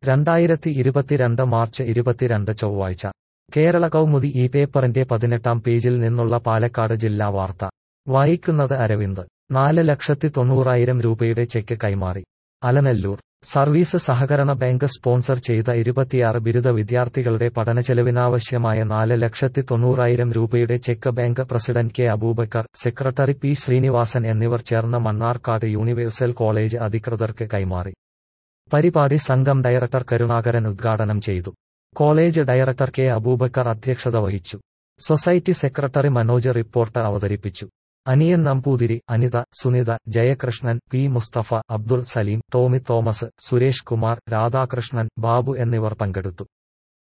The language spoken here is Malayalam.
രണ്ടായിരത്തി ഇരുപത്തിരണ്ട് മാർച്ച് ഇരുപത്തിരണ്ട് ചൊവ്വാഴ്ച കേരള കൗമുദി ഈ പേപ്പറിന്റെ പതിനെട്ടാം പേജിൽ നിന്നുള്ള പാലക്കാട് ജില്ലാ വാർത്ത വായിക്കുന്നത് അരവിന്ദ് നാല് ലക്ഷത്തി തൊണ്ണൂറായിരം രൂപയുടെ ചെക്ക് കൈമാറി അലനല്ലൂർ സർവീസ് സഹകരണ ബാങ്ക് സ്പോൺസർ ചെയ്ത ഇരുപത്തിയാറ് ബിരുദ വിദ്യാർത്ഥികളുടെ പഠനച്ചെലവിനാവശ്യമായ നാല് ലക്ഷത്തി തൊണ്ണൂറായിരം രൂപയുടെ cheque bank president K Aboobacker secretary P Sreenivasan എന്നിവർ ചേർന്ന് മണ്ണാർക്കാട് യൂണിവേഴ്സൽ കോളേജ് അധികൃതർക്ക് കൈമാറി പരിപാടി സംഘം ഡയറക്ടർ കരുണാകരൻ ഉദ്ഘാടനം ചെയ്തു കോളേജ് ഡയറക്ടർ കെ അബൂബക്കർ അധ്യക്ഷത വഹിച്ചു സൊസൈറ്റി സെക്രട്ടറി മനോജ് റിപ്പോർട്ട് അവതരിപ്പിച്ചു അനിയൻ നമ്പൂതിരി അനിത സുനിത ജയകൃഷ്ണൻ പി മുസ്തഫ അബ്ദുൾ സലീം ടോമി തോമസ് സുരേഷ് കുമാർ രാധാകൃഷ്ണൻ ബാബു എന്നിവർ പങ്കെടുത്തു